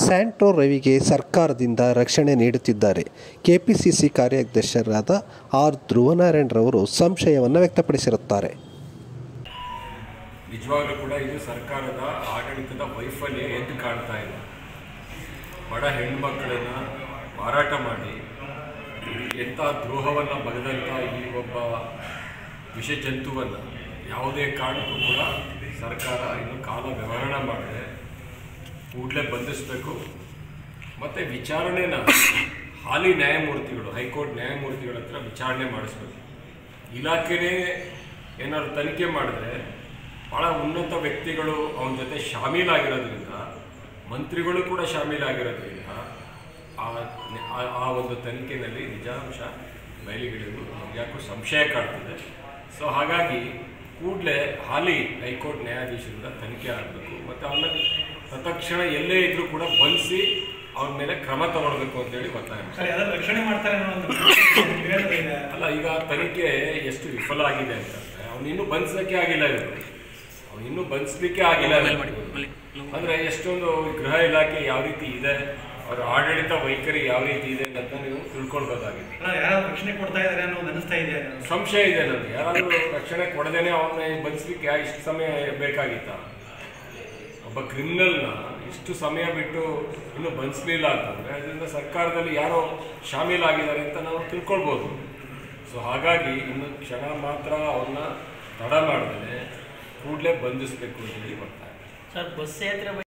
Santro ರವಿಗೆ ಸರ್ಕಾರದಿಂದ ರಕ್ಷಣೆ ನೀಡುತ್ತಿದ್ದಾರೆ ಕೆಪಿಸಿಸಿ ಕಾರ್ಯಾಧ್ಯಕ್ಷರಾದ ಆರ್ ಧ್ರುವನಾರಾಯಣರವರು ಸಂಶಯವನ್ನು ವ್ಯಕ್ತಪಡಿಸಿರುತ್ತಾರೆ ನಿಜವಾಗ್ಲೂ ಕೂಡ ಇದು ಸರ್ಕಾರದ ಆಡಳಿತದ ವೈಫಲ್ಯ ಎದ್ದು ಕಾಣ್ತಾ ಇದೆ ಬಡ ಹೆಣ್ಮಕ್ಕಳನ್ನ ಮಾರಾಟ ಮಾಡಿ ಎಂಥ ದ್ರೋಹವನ್ನು ಬಗೆದಂಥ ಈ ಒಬ್ಬ ವಿಷಜಂತುವನ್ನು ಯಾವುದೇ ಕಾರಣಕ್ಕೂ ಕೂಡ ಸರ್ಕಾರ ಇನ್ನು ಕಾಲ ವ್ಯವಹಾರ ಮಾಡದೆ ಕೂಡಲೇ ಬಂಧಿಸಬೇಕು ಮತ್ತು ವಿಚಾರಣೆನ ಹಾಲಿ ನ್ಯಾಯಮೂರ್ತಿಗಳು ಹೈಕೋರ್ಟ್ ನ್ಯಾಯಮೂರ್ತಿಗಳ ಹತ್ರ ವಿಚಾರಣೆ ಮಾಡಿಸ್ಬೇಕು ಇಲಾಖೆನೇ ಏನಾದ್ರು ತನಿಖೆ ಮಾಡಿದ್ರೆ ಭಾಳ ಉನ್ನತ ವ್ಯಕ್ತಿಗಳು ಅವನ ಜೊತೆ ಶಾಮೀಲಾಗಿರೋದ್ರಿಂದ ಮಂತ್ರಿಗಳು ಕೂಡ ಶಾಮೀಲಾಗಿರೋದ್ರಿಂದ ಆ ಆ- ಆ ಒಂದು ತನಿಖೆಯಲ್ಲಿ ನಿಜಾಂಶ ಬಯಲಿಗಿಳಿದು ಯಾಕೋ ಸಂಶಯ ಕಾಡ್ತಿದೆ ಸೊ ಹಾಗಾಗಿ ಕೂಡಲೇ ಹಾಲಿ ಹೈಕೋರ್ಟ್ ನ್ಯಾಯಾಧೀಶರಿಂದ ತನಿಖೆ ಆಗಬೇಕು ಮತ್ತು ಅವನ್ನ ತತ್ಕ್ಷಣ ಎಲ್ಲೇ ಇದ್ರೂ ಕೂಡ ಬಂಧಿಸಿ ಅವನ ಮೇಲೆ ಕ್ರಮ ತಗೊಳ್ಬೇಕು ಅಂತೇಳಿ ಒತ್ತಾಯ ಮಾಡ್ತಾರೆ. ಸರ್ ಯಾರಾದ್ರೂ ರಕ್ಷಣೆ ಮಾಡ್ತಾರೆ ಅನ್ನೋ ಒಂದು ನಿವೇದನೆ ಇದೆ ಅಲ್ಲ ಈಗ ತನಿಖೆ ಎಷ್ಟು ವಿಫಲ ಆಗಿದೆ ಅಂತಂದ್ರೆ ಅವ್ನು ಇನ್ನೂ ಬಂಧಿಸಕ್ಕೆ ಆಗಿಲ್ಲ ಇವರು ಅವ್ನು ಇನ್ನೂ ಬಂಧಿಸ್ಲಿಕ್ಕೆ ಆಗಿಲ್ಲ ಇವ್ರು. ಅಂದ್ರೆ ಎಷ್ಟೊಂದು ಗೃಹ ಇಲಾಖೆ ಯಾವ ರೀತಿ ಇದೆ ಅವರ ಆಡಳಿತ ವೈಖರಿ ಯಾವ ರೀತಿ ಇದೆ ಅಂತ ನೀವು ತಿಳ್ಕೊಳ್ಬೋದಾಗಿದೆ ಅಲ್ಲ ಯಾರಾದ್ರೂ ರಕ್ಷಣೆ ಕೊಡ್ತಾ ಇದಾರೆ ಅನ್ನೋದು ಅನಿಸ್ತಾ ಇದೆ ಸಂಶಯ ಇದೆ ನನಗೆ ಯಾರಾದರೂ ರಕ್ಷಣೆ ಕೊಡದೇನೆ ಅವನ್ನ ಬಂಧಿಸ್ಲಿಕ್ಕೆ ಯಾ- ಇಷ್ಟು ಸಮಯ ಬೇಕಾಗಿತ್ತ ಒಬ್ಬ ಕ್ರಿಮಿನಲ್ನ ಇಷ್ಟು ಸಮಯ ಬಿಟ್ಟು ಇನ್ನೂ ಬಂಧಿಸಲಿಲ್ಲ ಅಂತಂದ್ರೆ ಅದರಿಂದ ಸರ್ಕಾರದಲ್ಲಿ ಯಾರೋ ಶಾಮೀಲಾಗಿದ್ದಾರೆ ಅಂತ ನಾವು ತಿಳ್ಕೊಳ್ಬೋದು ಸೊ ಹಾಗಾಗಿ ಇನ್ನು ಕ್ಷಣ ಮಾತ್ರ ಅವ್ರನ್ನ ತಡ ಮಾಡಿದ್ರೆ ಕೂಡಲೇ ಬಂಧಿಸಬೇಕು ಅಂತ ಹೇಳಿ ಬರ್ತಾರೆ ಸರ್ ಬಸ್ ಯಾತ್ರೆ